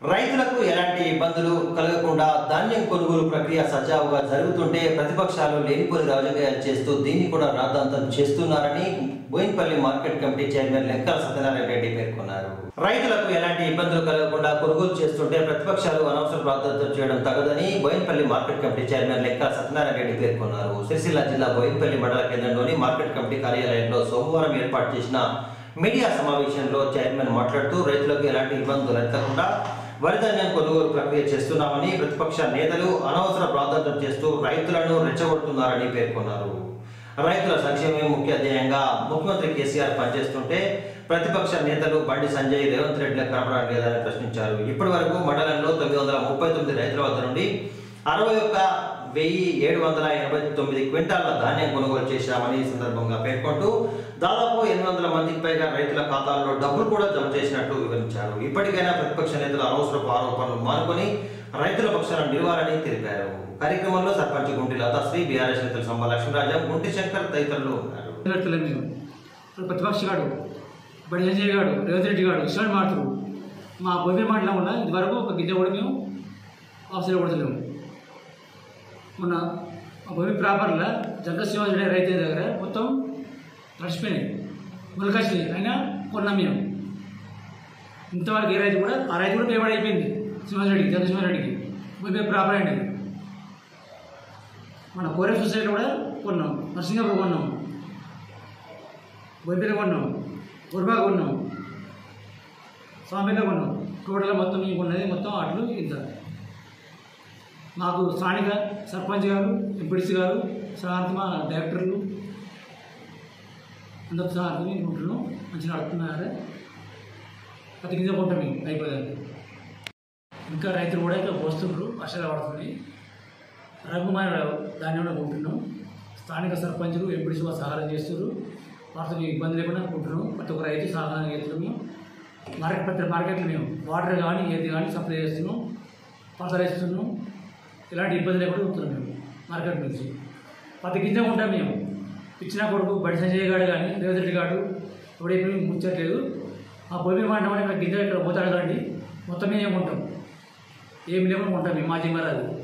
రైతులకు ఎలాంటి ఇబ్బందులు కలగకుండా ధాన్యం కొనుగోలు ప్రక్రియ సజావుగా జరుగుతుంటే ప్రతిపక్షాలు లేనిపోని రాజకీయాలు చేస్తూ దీన్ని కూడా రాద్ధాంతం చేస్తున్నారని బోయిన్పల్లి మార్కెట్ కమిటీ చైర్మన్ లెక్కల సత్యనారాయణ రెడ్డి పేర్కొన్నారు రైతులకు ఎలాంటి ఇబ్బందులు కలగకుండా కొనుగోలు చేస్తుంటే ప్రతిపక్షాలు అనవసర రాద్ధాంతం చేయడం తగదని బోయిన్పల్లి మార్కెట్ కమిటీ చైర్మన్ లెక్కల సత్యనారాయణ రెడ్డి పేర్కొన్నారు సిరిసిల్ల జిల్లా బోయిన్పల్లి మండల కేంద్రంలోని మార్కెట్ కమిటీ కార్యాలయంలో సోమవారం ఏర్పాటు చేసిన మీడియా సమావేశంలో చైర్మన్ మాట్లాడుతూ రైతులకు ఎలాంటి ఇబ్బందులు ఎత్తకుండా వరి ధాన్యం కొనుగోలు ప్రక్రియ చేస్తున్నామని ప్రతిపక్ష నేతలు అనవసర ప్రాధాన్యం చేస్తూ రైతులను రెచ్చగొడుతున్నారని పేర్కొన్నారు రైతుల సంక్షేమమే ముఖ్య ధ్యేయంగా ముఖ్యమంత్రి కేసీఆర్ పనిచేస్తుంటే ప్రతిపక్ష నేతలు బండి సంజయ్ రేవంత్ రెడ్డిలకు కనపడడం లేదని ప్రశ్నించారు ఇప్పటి వరకు మండలంలో తొమ్మిది వందల ముప్పై తొమ్మిది రైతుల వద్ద నుండి అరవై ఒక్క వెయ్యి ఏడు వందల ఎనభై తొమ్మిది క్వింటాల ధాన్యం కొనుగోలు చేశామని ఈ సందర్భంగా పేర్కొంటూ దాదాపు ఎనిమిది వందల మందికి పైగా రైతుల ఖాతాల్లో డబ్బులు కూడా జమ చేసినట్టు వివరించారు ఇప్పటికైనా ప్రతిపక్ష నేతలు అనవసరపు ఆరోపణలు మానుకొని రైతుల పక్షాలను నిలవాలని తెలిపారు కార్యక్రమంలో సర్పంచ్ గుంటి లతాశ్రీ బీఆర్ఎస్ నేతలు సంబ లక్ష్మీరాజం గుంటి శంకర్ తదితరులు ఉన్నారు నిలబెట్టలేము మేము ఇప్పుడు ప్రతిపక్ష గాడు బడి సంజయ్ గాడు రేవంత్ రెడ్డి గాడు ఇష్టం మాటలు మా బొబ్బి మాటలో ఉన్న ఇంతవరకు ఒక గింజ కూడా మేము అవసరం పడతలేము మొన్న మా బొబ్బి ప్రాపర్లో జగ్గ శ్రీనివాసరెడ్డి రైతు దగ్గర మొత్తం నడిచిపోయినాయి ములకాసినాయి అయినా కొన్నాం మేము ఇంతవరకు ఏ రైతు కూడా ఆ రైతు కూడా పేపర్ అయిపోయింది శ్రీనివాసరెడ్డికి జగ్గ శ్రీనివాసరెడ్డికి బొబ్బి ప్రాపర్ అయింది మన కోరే సొసైటీ కూడా కొన్నాం నర్సింగాపూర్ కొన్నాం బొబ్బిలో కొన్నాం గుర్బా కొన్నాం స్వామిలో కొన్నాం టోటల్ మొత్తం మేము కొన్నది మొత్తం అట్లు ఇంత మాకు స్థానిక సర్పంచ్ గారు ఎంపీడీసీ గారు సార్ మా డైరెక్టర్లు అందరూ సార్ ఉంటున్నాం మంచిగా నడుపుతున్నారు ప్రతి కింద కొంటాం మేము అయిపోయింది ఇంకా రైతులు కూడా ఇక్కడ పోస్తున్నారు వర్షాలు పడుతుంది రఘుమాన దాన్ని కూడా కొంటున్నాం స్థానిక సర్పంచులు ఎంపీడీసీ వాళ్ళు సహాయం చేస్తారు వాటితో మేము ఇబ్బంది లేకుండా కొంటున్నాం ప్రతి ఒక్క రైతు సహాయం చేస్తున్నాము మార్కెట్ ప్రతి మార్కెట్లో మేము వాటర్ కానీ ఏది కానీ సప్లై చేస్తున్నాం ఫర్దర్ ఇస్తున్నాం ఎలాంటి ఇబ్బంది లేకుండా ఉంటున్నాం మేము మార్కెట్ నుంచి ప్రతి గింజ ఉంటాం మేము ఇచ్చిన కొడుకు బడి సంజయ్ గారు కానీ రేవంత్ రెడ్డి గారు ఎప్పుడైతే మేము ముచ్చట్లేదు ఆ భూమి మాట ఇక్కడ గింజ ఇక్కడ పోతాడు కానీ మొత్తం మేము ఉంటాం ఏం లేకుండా ఉంటాం మేము మాజీ మహారాజు